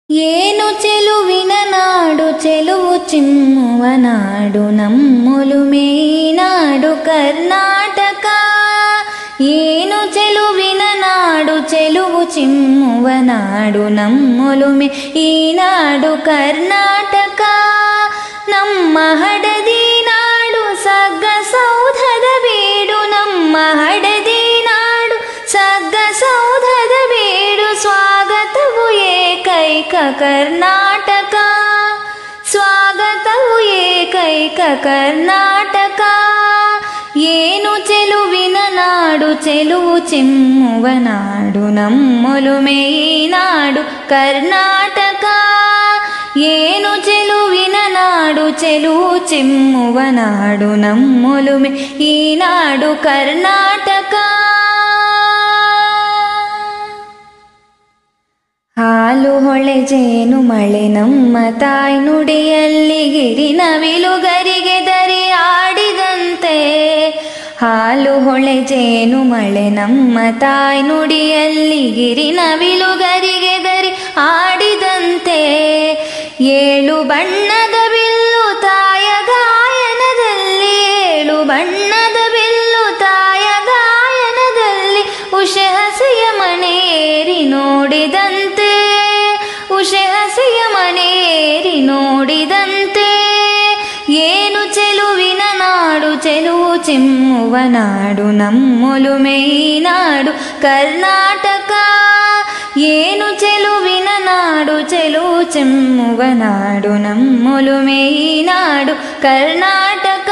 ಏನು ಚೆಲುವಿನ ನಾಡು ಚೆಲುವು ಚಿಮ್ಮುವ ನಾಡು ನಮ್ಮೊಲುಮೆ ಈ ನಾಡು ಕರ್ನಾಟಕ ಏನು ಚೆಲುವಿನ ನಾಡು ಚೆಲುವು ಚಿಮ್ಮುವ ನಾಡು ನಮ್ಮೊಲುಮೆ ಈ ನಾಡು ಕರ್ನಾಟಕ ನಮ್ಮ ಹಡದಿ ನಾಡು ಸಗ್ಗ ಸೌಧದ ಬೀಡು ನಮ್ಮ ಹಡದಿ ನಾಡು ಸಗ್ಗ ಸೌಧದ ಬೀಡು ಸ್ವಾಗತವು ಏಕೈಕ ಕರ್ನಾಟಕ ಸ್ವಾಗತವು ಏಕೈಕ ಕರ್ನಾಟಕ ಏನು ಚೆಲುವಿನ ನಾಡು ಚೆಲುವು ಚಿಮ್ಮುವ ನಾಡು ನಮ್ಮೊಲುಮೆ ಈ ನಾಡು ಕರ್ನಾಟಕ ಏನು ಚೆಲುವಿನ ನಾಡು ಚೆಲುವು ಚಿಮ್ಮುವ ನಾಡು ನಮ್ಮೊಲುಮೆ ಈ ನಾಡು ಕರ್ನಾಟಕ ಹಾಲು ಹೊಳೆ ಜೇನು ಮಳೆ ನಮ್ಮ ತಾಯಿ ನುಡಿಯಲ್ಲಿ ಗಿರಿನ ವಿಲುಗರಿಗೆ ದರಿ ಆಡಿದಂತೆ ಹಾಲು ಹೊಳೆ ಜೇನು ಮಳೆ ನಮ್ಮ ತಾಯಿ ನುಡಿಯಲ್ಲಿ ಗಿರಿನ ವಿಲುಗರಿಗೆ ದರಿ ಆಡಿದಂತೆ ಏಳು ಬಣ್ಣದ ಬಿಲ್ಲು ತಾಯ ಗಾಯನದಲ್ಲಿ ಏಳು ಬಣ್ಣದ ಬಿಲ್ಲು ತಾಯ ಗಾಯನದಲ್ಲಿ ಉಷೆ ಹಸೆಯ ಮನೆಯೇರಿ ನೋಡಿದಂತೆ ಉಷೆ ಹಸೆಯ ಮನೆಯೇರಿ ನೋಡಿದಂತೆ ಏನು ಚೆಲುವಿನ ನಾಡು ಚೆಲುವು ಚಿಮ್ಮುವ ನಾಡು ನಮ್ಮೊಲುಮೆ ಈ ನಾಡು ಕರ್ನಾಟಕ ಏನು ಚೆಲುವಿನ ನಾಡು ಚೆಲುವು ಚಿಮ್ಮುವ ನಾಡು ನಮ್ಮೊಲುಮೆ ಈ ನಾಡು ಕರ್ನಾಟಕ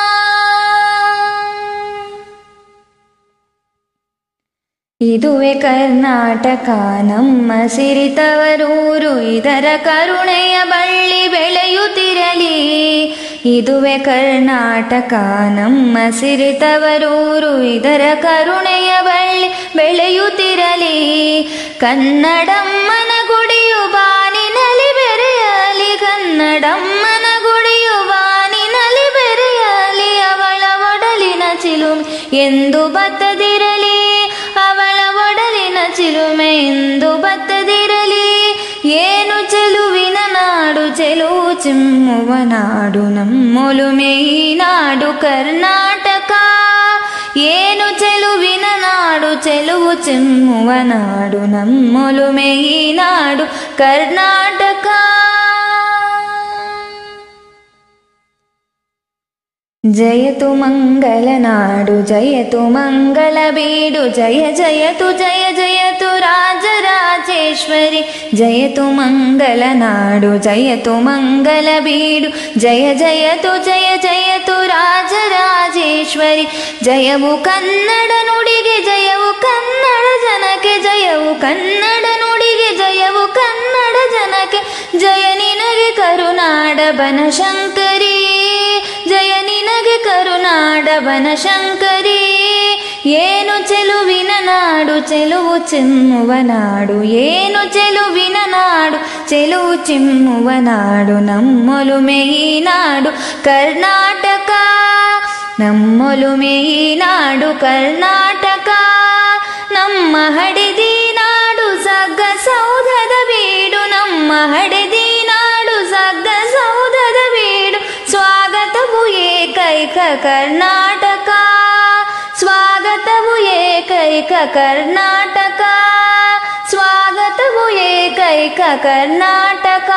ಇದುವೆ ಕರ್ನಾಟಕ ನಮ್ಮ ಸಿರಿತವರೂರು ಇದರ ಕರುಣೆಯ ಬಳ್ಳಿ ಬೆಳೆಯುತ್ತಿರಲಿ ಇದುವೆ ಕರ್ನಾಟಕ ನಮ್ಮ ಸಿರಿತವರೂರು ಇದರ ಕರುಣೆಯ ಬಳ್ಳಿ ಬೆಳೆಯುತ್ತಿರಲಿ ಕನ್ನಡಮ್ಮನ ಗುಡಿಯು ಬಾನಿನಲ್ಲಿ ಬೆರೆಯಲಿ ಕನ್ನಡಮ್ಮನ ಗುಡಿಯು ಬಾನಿನಲ್ಲಿ ಬೆರೆಯಲಿ ಅವಳ ಒಡಲಿನ ಚಿಲುಮೆ ಎಂದು ಬತ್ತದಿರಲಿ ಅವಳ ಒಡಲಿನ ಚಿಲುಮೆ ಎಂದು ಬತ್ತದಿರಲಿ ಏನು ಚೆಲುವಿನ ನಾಡು ಚೆಲುವು ಚಿಮ್ಮುವ ನಾಡು ನಮ್ಮೊಲುಮೆ ಈ ನಾಡು ಕರ್ನಾಟಕ ಏನು ಚೆಲುವಿನ ನಾಡು ಚೆಲುವು ಚಿಮ್ಮುವ ನಾಡು ನಮ್ಮೊಲುಮೆ ಈ ನಾಡು ಕರ್ನಾಟಕ ಜಯತು ಮಂಗಲನಾಡು ಜಯತು ಮಂಗಲ ಬೀಡು ಜಯ ಜಯತು ಜಯ ಜಯತು ರಾಜರಾಜೇಶ್ವರಿ ಜಯತು ಮಂಗಲನಾಡು ಜಯತು ಮಂಗಲ ಬೀಡು ಜಯ ಜಯತು ಜಯ ಜಯತು ರಾಜರಾಜೇಶ್ವರಿ ಜಯವು ಕನ್ನಡ ನುಡಿಗೆ ಜಯವು ಕನ್ನಡ ಜನಕ್ಕೆ ಜಯವು ಕನ್ನಡ ನುಡಿಗೆ ಜಯವು ಕನ್ನಡ ಜನಕ್ಕೆ ಜಯ ನಿನಗೆ ಕರುನಾಡ ಬನಶಂಕರಿ ಜಯ ನಿನಗೆ ಕರುನಾಡ ಬನಶಂಕರಿ ಏನು ಚೆಲುವಿನ ನಾಡು ಚೆಲುವು ಚಿಮ್ಮುವ ನಾಡು ಏನು ಚೆಲುವಿನ ನಾಡು ಚೆಲುವು ಚಿಮ್ಮುವ ನಾಡು ನಮ್ಮೊಲುಮೆ ಈ ನಾಡು ಕರ್ನಾಟಕ ನಮ್ಮೊಲುಮೆ ಈ ನಾಡು ಕರ್ನಾಟಕ ನಮ್ಮ ಹಡಿದಿ ನಾಡು ಸಗ್ಗ ಸೌಧದ ಬೀಡು ನಮ್ಮ ಹಡಿದಿ ನಾಡು ಸಗ್ಗ ಸೌಧದ ಬೀಡು ಸ್ವಾಗತವು ಏಕೈಕ ಕರ್ನಾಟಕ ಸ್ವಾಗತವು ಏಕೈಕ ಕರ್ನಾಟಕ ಸ್ವಾಗತವು ಏಕೈಕ ಕರ್ನಾಟಕ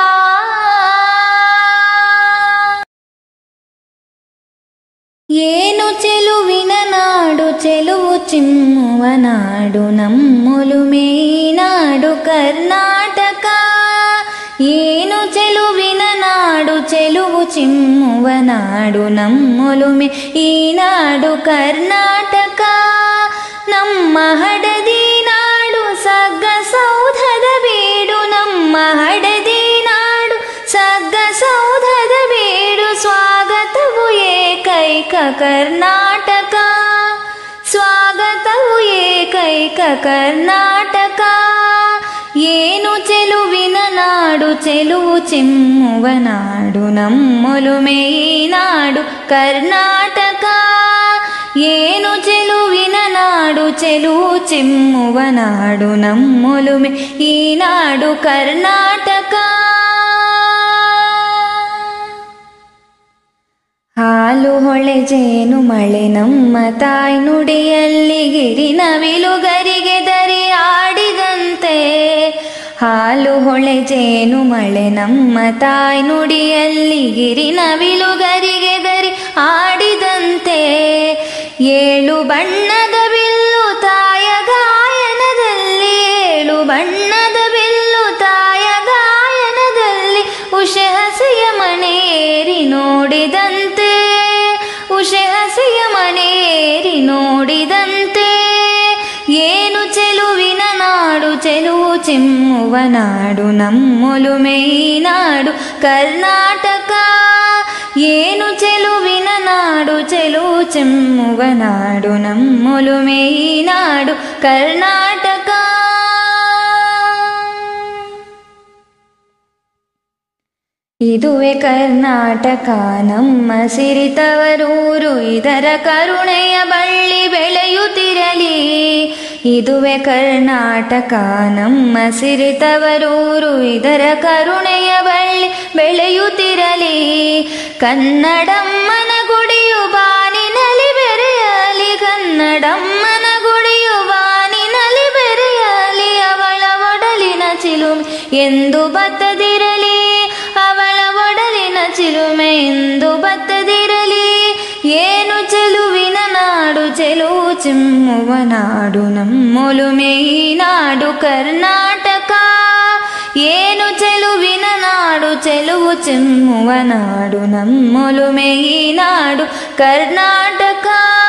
ಏನು ಚೆಲುವಿನ ನಾಡು ಚೆಲುವು ಚಿಮ್ಮುವ ನಾಡು ನಮ್ಮೊಲುಮೆ ಈ ನಾಡು ಕರ್ನಾಟಕ ಏನು ಚೆಲುವಿನ ನಾಡು ಚೆಲುವು ಚಿಮ್ಮುವ ನಾಡು ನಮ್ಮೊಲುಮೆ ಈ ನಾಡು ಕರ್ನಾಟಕ ನಮ್ಮ ಹಡದಿ ನಾಡು ಸಗ್ಗ ಸೌಧದ ಬೀಡು ನಮ್ಮ ಹಡದಿ ನಾಡು ಸಗ್ಗ ಸೌಧದ ಬೀಡು ಸ್ವಾಗತವು ಏಕೈಕ ಕರ್ನಾಟಕ ಸ್ವಾಗತವು ಏಕೈಕ ಕರ್ನಾಟಕ ಏನು ಚೆಲುವಿನ ನಾಡು ಚೆಲುವು ಚಿಮ್ಮುವ ನಾಡು ನಮ್ಮೊಲುಮೆ ಈ ನಾಡು ಕರ್ನಾಟಕ ಏನು ಚೆಲುವಿನ ನಾಡು ಚೆಲುವು ಚಿಮ್ಮುವ ನಾಡು ನಮ್ಮೊಲುಮೆ ಈ ನಾಡು ಕರ್ನಾಟಕ ಹಾಲು ಹೊಳೆ ಜೇನು ಮಳೆ ನಮ್ಮ ತಾಯಿ ನುಡಿಯಲ್ಲಿ ಗಿರಿನವಿಲುಗರಿಗೆ ದರಿ ಆಡಿದಂತೆ ಹಾಲು ಹೊಳೆ ಜೇನು ಮಳೆ ನಮ್ಮ ತಾಯಿ ನುಡಿಯಲ್ಲಿ ಗಿರಿನವಿಲುಗರಿಗೆ ದರಿ ಆಡಿದಂತೆ ಏಳು ಬಣ್ಣದ ಬಿಲ್ಲು ತಾಯ ಗಾಯನದಲ್ಲಿ ಏಳು ಬಣ್ಣದ ಬಿಲ್ಲು ತಾಯ ಗಾಯನದಲ್ಲಿ ಉಷೆ ಹಸೆಯ ಮನೆಯೇರಿ ನೋಡಿದಂತೆ ಉಷೆ ಹಸೆಯ ಮನೆಯೇರಿ ನೋಡಿದಂತೆ ಏನು ಚೆಲುವಿನ ನಾಡು ಚೆಲುವು ಚಿಮ್ಮುವ ನಾಡು ನಮ್ಮೊಲುಮೆ ಈ ನಾಡು ಕರ್ನಾಟಕ ಏನು ಚೆಲುವಿನ ನಾಡು ಚೆಲುವು ಚಿಮ್ಮುವ ನಾಡು ನಮ್ಮೊಲುಮೆ ಈ ನಾಡು ಕರ್ನಾಟಕ ಇದುವೆ ಕರ್ನಾಟಕ ನಮ್ಮ ಸಿರಿತವರೂರು ಇದರ ಕರುಣೆಯ ಬಳ್ಳಿ ಬೆಳೆಯುತ್ತಿರಲಿ ಇದುವೆ ಕರ್ನಾಟಕ ನಮ್ಮ ಸಿರಿತವರೂರು ಇದರ ಕರುಣೆಯ ಬಳ್ಳಿ ಬೆಳೆಯುತ್ತಿರಲಿ ಕನ್ನಡಮ್ಮನ ಗುಡಿಯು ಬಾನಿನಲ್ಲಿ ಬೆರೆಯಲಿ ಕನ್ನಡಮ್ಮನ ಗುಡಿಯು ಬಾನಿನಲ್ಲಿ ಬೆರೆಯಲಿ ಅವಳ ಒಡಲಿನ ಚಿಲುಮೆ ಎಂದು ಬತ್ತದಿರಲಿ ಅವಳ ಒಡಲಿನ ಚಿಲುಮೆ ಎಂದು ಬತ್ತದಿರಲಿ ಏನು ಚೆಲುವಿನ ನಾಡು ಚೆಲುವು ಚಿಮ್ಮುವ ನಾಡು ನಮ್ಮೊಲುಮೆ ಈ ನಾಡು ಕರ್ನಾಟಕ ಏನು ಚೆಲುವಿನ ನಾಡು ಚೆಲುವು ಚಿಮ್ಮುವ ನಾಡು ನಮ್ಮೊಲುಮೆ ಈ ನಾಡು ಕರ್ನಾಟಕ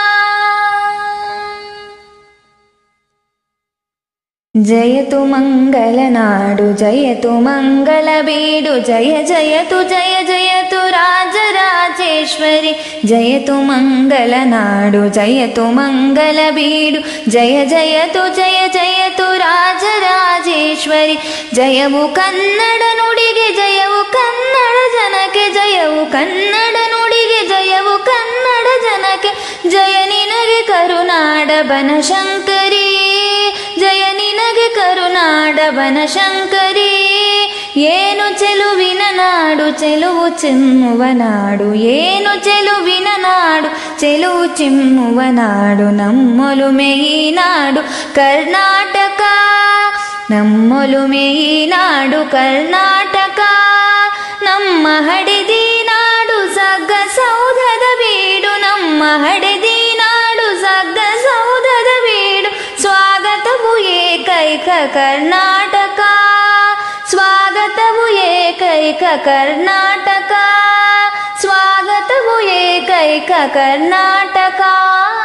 ಜಯತು ಮಂಗಲನಾಡು ಜಯತು ಮಂಗಲ ಬೀಡು ಜಯ ಜಯತು ಜಯ ಜಯತು ರಾಜರಾಜೇಶ್ವರಿ ಜಯತು ಮಂಗಲನಾಡು ಜಯತು ಮಂಗಲ ಬೀಡು ಜಯ ಜಯತು ಜಯ ಜಯತು ರಾಜರಾಜೇಶ್ವರಿ ಜಯವು ಕನ್ನಡ ನುಡಿಗೆ ಜಯವು ಕನ್ನಡ ಜನಕ್ಕೆ ಜಯವು ಕನ್ನಡ ನುಡಿಗೆ ಜಯವು ಕನ್ನಡ ಜನಕ್ಕೆ ಜಯ ನಿನಗೆ ಕರುನಾಡ ಬನಶಂಕರಿ ಜಯ ನಿನಗೆ ಕರುನಾಡ ಬನಶಂಕರಿ ಏನು ಚೆಲುವಿನ ನಾಡು ಚೆಲುವು ಚಿಮ್ಮುವ ನಾಡು ಏನು ಚೆಲುವಿನ ನಾಡು ಚೆಲುವು ಚಿಮ್ಮುವ ನಾಡು ನಮ್ಮೊಲುಮೆ ಈ ನಾಡು ಕರ್ನಾಟಕ ನಮ್ಮೊಲುಮೆ ಈ ನಾಡು ಕರ್ನಾಟಕ ನಮ್ಮ ಹಡೆದಿ ನಾಡು ಸಗ್ಗ ಸೌಧದ ಬೀಡು ನಮ್ಮ ಹಡೆದಿ ನಾಡು ಸಗ್ಗ ಸೌಧದ ಬೀಡು ಸ್ವಾಗತವು ಏಕೈಕ ಕರ್ನಾಟಕ ಸ್ವಾಗತವು ಏಕೈಕ ಕರ್ನಾಟಕ ಸ್ವಾಗತವು ಏಕೈಕ ಕರ್ನಾಟಕ